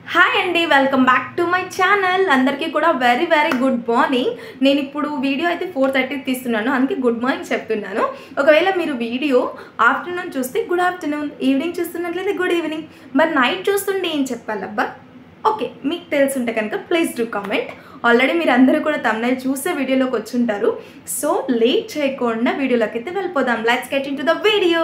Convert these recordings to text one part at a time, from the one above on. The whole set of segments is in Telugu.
హాయ్ అండి welcome back to my channel అందరికీ కూడా వెరీ వెరీ గుడ్ మార్నింగ్ నేను ఇప్పుడు వీడియో అయితే ఫోర్ థర్టీకి తీస్తున్నాను అందుకే గుడ్ మార్నింగ్ చెప్తున్నాను ఒకవేళ మీరు వీడియో ఆఫ్టర్నూన్ చూస్తే గుడ్ ఆఫ్టర్నూన్ ఈవినింగ్ చూస్తున్నట్లయితే గుడ్ ఈవినింగ్ మరి నైట్ చూస్తుంటే ఏం చెప్పాలబ్బా ఓకే మీకు తెలుసుంటే కనుక ప్లీజ్ డూ కామెంట్ ఆల్రెడీ మీరు అందరూ కూడా తమిళ చూసే వీడియోలోకి వచ్చుంటారు సో లేట్ చేయకుండా వీడియోలోకి అయితే వెళ్ళిపోదాం let's get into the video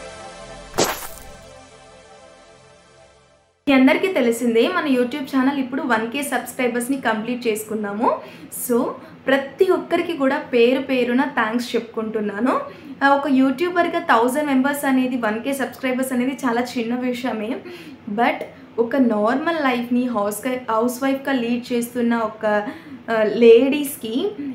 మీ అందరికీ తెలిసిందే మన యూట్యూబ్ ఛానల్ ఇప్పుడు వన్ కే సబ్స్క్రైబర్స్ని కంప్లీట్ చేసుకున్నాము సో ప్రతి ఒక్కరికి కూడా పేరు పేరున థ్యాంక్స్ చెప్పుకుంటున్నాను ఆ, ఒక యూట్యూబర్గా థౌజండ్ మెంబర్స్ అనేది వన్ కే సబ్స్క్రైబర్స్ అనేది చాలా చిన్న విషయమే బట్ ఒక నార్మల్ లైఫ్ని హౌస్ హౌస్ వైఫ్గా లీడ్ చేస్తున్న ఒక లేడీస్కి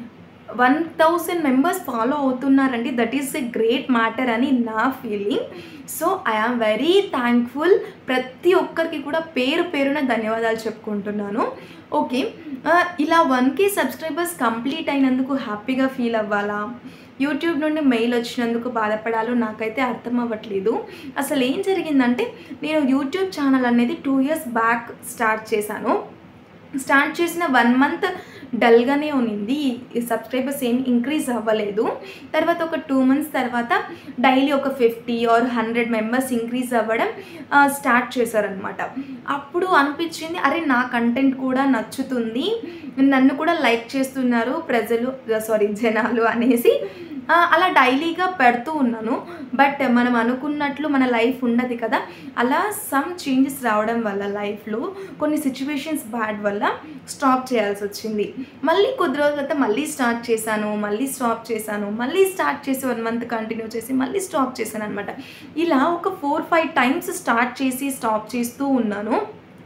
వన్ థౌసండ్ మెంబర్స్ ఫాలో అవుతున్నారండి that is a great matter అని నా feeling so I am very thankful ప్రతి ఒక్కరికి కూడా పేరు పేరున ధన్యవాదాలు చెప్పుకుంటున్నాను ఓకే ఆ, ఇలా వన్ కే సబ్స్క్రైబర్స్ కంప్లీట్ అయినందుకు హ్యాపీగా ఫీల్ అవ్వాలా యూట్యూబ్ నుండి మెయిల్ వచ్చినందుకు బాధపడాలో నాకైతే అర్థం అవ్వట్లేదు అసలు ఏం జరిగిందంటే నేను యూట్యూబ్ ఛానల్ అనేది టూ ఇయర్స్ బ్యాక్ స్టార్ట్ చేశాను స్టార్ట్ చేసిన వన్ మంత్ డల్గానే ఉన్నింది ఈ సబ్స్క్రైబర్స్ ఏం ఇంక్రీజ్ అవ్వలేదు తర్వాత ఒక టూ మంత్స్ తర్వాత డైలీ ఒక fifty or hundred members increase అవ్వడం ఆ, స్టార్ట్ చేశారనమాట అప్పుడు అనిపించింది అరే నా కంటెంట్ కూడా నచ్చుతుంది నన్ను కూడా లైక్ చేస్తున్నారు ప్రజలు సారీ జనాలు అనేసి ఆ, అలా డైలీగా పెడుతూ ఉన్నాను బట్ మనం అనుకున్నట్లు మన లైఫ్ ఉండదు కదా అలా సమ్ చేంజెస్ రావడం వల్ల లైఫ్లో కొన్ని సిచ్యువేషన్స్ బ్యాడ్ వల్ల స్టాప్ చేయాల్సి వచ్చింది మళ్ళీ కొద్ది రోజుల తర్వాత మళ్ళీ స్టార్ట్ చేశాను మళ్ళీ స్టాప్ చేశాను మళ్ళీ స్టార్ట్ చేసి వన్ మంత్ కంటిన్యూ చేసి మళ్ళీ స్టాప్ చేశాను అనమాట ఇలా ఒక ఫోర్ ఫైవ్ టైమ్స్ స్టార్ట్ చేసి స్టాప్ చేస్తూ ఉన్నాను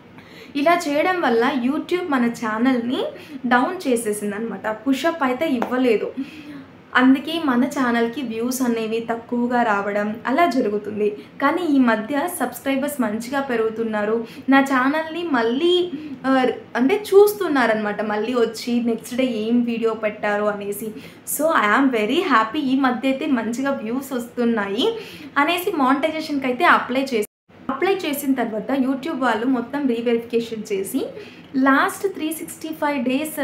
ఇలా చేయడం వల్ల యూట్యూబ్ మన ఛానల్ని డౌన్ చేసేసింది అనమాట పుషప్ అయితే ఇవ్వలేదు అందుకే మన ఛానల్కి వ్యూస్ అనేవి తక్కువగా రావడం అలా జరుగుతుంది కానీ ఈ మధ్య సబ్స్క్రైబర్స్ మంచిగా పెరుగుతున్నారు నా ఛానల్ని మళ్ళీ ఆ, అంటే చూస్తున్నారనమాట మళ్ళీ వచ్చి నెక్స్ట్ డే ఏం వీడియో పెట్టారు అనేసి so I am very happy ఈ మధ్య అయితే మంచిగా వ్యూస్ వస్తున్నాయి అనేసి మానిటైజేషన్కి అయితే అప్లై చేసి అప్లై చేసిన తర్వాత యూట్యూబ్ వాళ్ళు మొత్తం రీవెరిఫికేషన్ చేసి last three sixty five days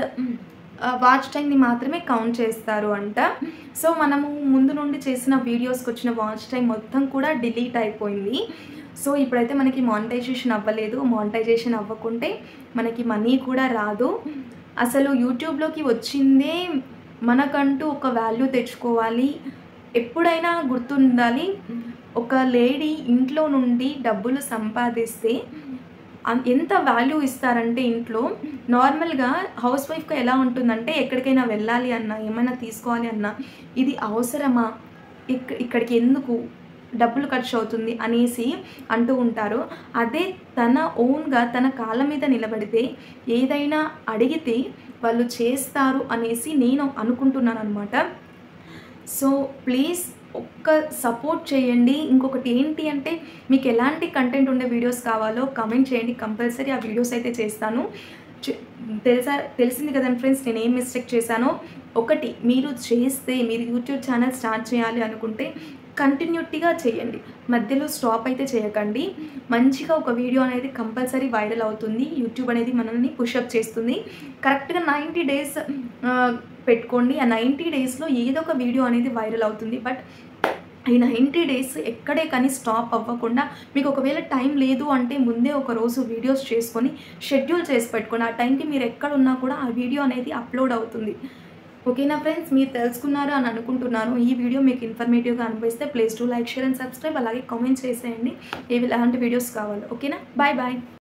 watch టైంని మాత్రమే కౌంట్ చేస్తారు అంట సో మనము ముందు నుండి చేసిన వీడియోస్కి వచ్చిన వాచ్ టైం మొత్తం కూడా డిలీట్ అయిపోయింది సో ఇప్పుడైతే మనకి మానిటైజేషన్ అవ్వలేదు మానిటైజేషన్ అవ్వకుంటే మనకి మనీ కూడా రాదు అసలు యూట్యూబ్లోకి వచ్చిందే మనకంటూ ఒక వాల్యూ తెచ్చుకోవాలి ఎప్పుడైనా గుర్తుండాలి ఒక లేడీ ఇంట్లో నుండి డబ్బులు సంపాదిస్తే అం- ఎంత వాల్యూ ఇస్తారంటే ఇంట్లో నార్మల్గా హౌస్ వైఫ్గా ఎలా ఉంటుందంటే ఎక్కడికైనా వెళ్ళాలి అన్నా ఏమైనా తీసుకోవాలి అన్నా ఇది అవసరమా ఇక్క ఇక్కడికి ఎందుకు డబ్బులు ఖర్చు అవుతుంది అనేసి అంటూ ఉంటారు అదే తన ఓన్గా తన కాళ్ళ మీద నిలబడితే ఏదైనా అడిగితే వాళ్ళు చేస్తారు అనేసి నేను అనుకుంటున్నాను అనమాట సో ప్లీజ్ ఒక్క సపోర్ట్ చేయండి ఇంకొకటి ఏంటి అంటే మీకు ఎలాంటి కంటెంట్ ఉండే వీడియోస్ కావాలో కమెంట్ చేయండి కంపల్సరీ ఆ వీడియోస్ అయితే చేస్తాను చే- తెలుసా తెలిసింది కదండి ఫ్రెండ్స్ నేను ఏం మిస్టేక్ చేశానో ఒకటి మీరు చేస్తే మీరు యూట్యూబ్ ఛానల్ స్టార్ట్ చేయాలి అనుకుంటే కంటిన్యూటీగా చేయండి మధ్యలో స్టాప్ అయితే చేయకండి మంచిగా ఒక వీడియో అనేది కంపల్సరీ వైరల్ అవుతుంది యూట్యూబ్ అనేది మనల్ని పుషప్ చేస్తుంది కరెక్ట్గా నైంటీ డేస్ పెట్టుకోండి ఆ నైంటీ డేస్లో ఏదో ఒక వీడియో అనేది వైరల్ అవుతుంది బట్ ఈ నైంటీ డేస్ ఎక్కడే కానీ స్టాప్ అవ్వకుండా మీకు ఒకవేళ టైం లేదు అంటే ముందే ఒక రోజు వీడియోస్ చేసుకొని షెడ్యూల్ చేసి పెట్టుకోండి ఆ టైంకి మీరు ఎక్కడ ఉన్నా కూడా ఆ వీడియో అనేది అప్లోడ్ అవుతుంది ఓకేనా ఫ్రెండ్స్ మీరు తెలుసుకున్నారు అని అనుకుంటున్నాను ఈ వీడియో మీకు ఇన్ఫర్మేటివ్గా అనిపిస్తే please to like share and subscribe అలాగే కామెంట్ చేసేయండి ఏవి ఎలాంటి వీడియోస్ కావాలో ఓకేనా బాయ్ బాయ్